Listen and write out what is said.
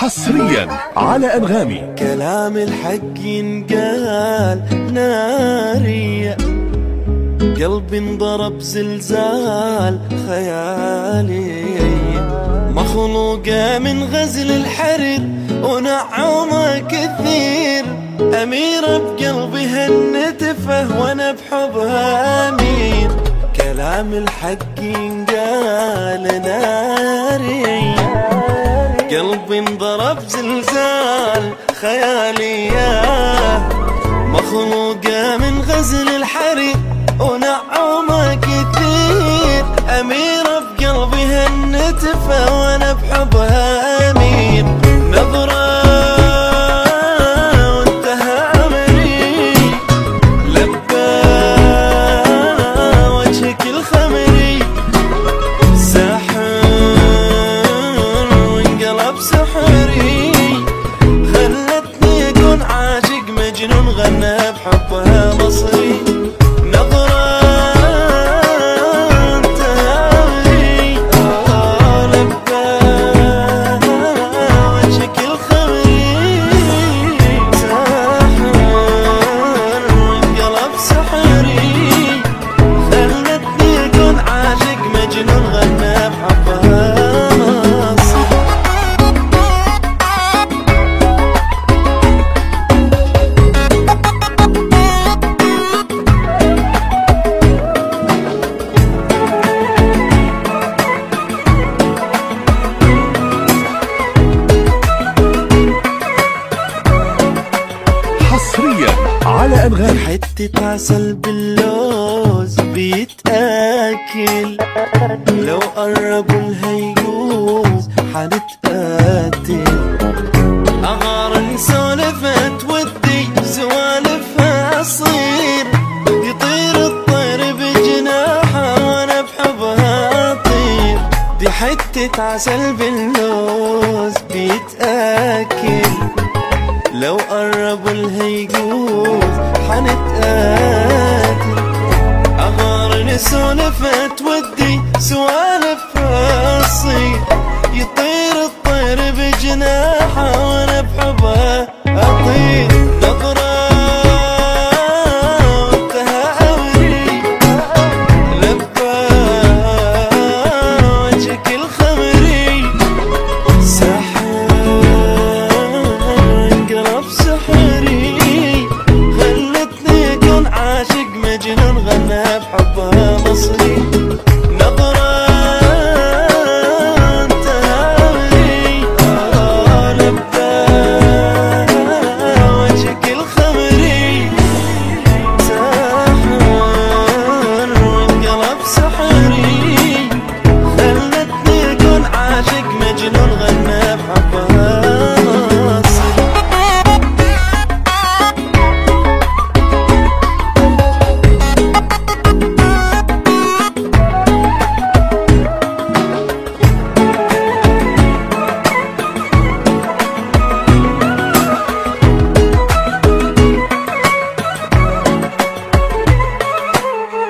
حصريا على أنغامي كلام الحق ينقال ناري قلبي انضرب زلزال خيالي مخلوقة من غزل الحرير ونعومة كثير أميرة بقلبي هالنتفة وأنا بحبها أمير كلام الحق ينقال ناري قلبي انضرب زلزال خيالي مخلوقة من غزل الحرير ونعومة كثير أميرة بقلبي هالنتفة وأنا بحبها أمير نظرة وانتهى أمري لبى وجهك الخمري ساحر وانقلب سحري خلتني اكون عاشق مجنون غنى بحبها مصري نظرة انتهى آه لبى وجهك الخمري ساحر وانقلب سحري خلتني اكون عاشق مجنون غنى بحبها مصر حصريا على أنغامي حتة عسل باللوز بيتاكل لو قربوا الهيجوز حنتقاتل أغار سولفت ودي سوالفها أصير يطير الطير بجناحه وأنا بحبها أطير دي حتة عسل باللوز بيتاكل لو قربوا الهيجوز حنتقاتل أغار سولفت ودي سوالف راسي يطير الطير بجناحه وانا بحبها اطير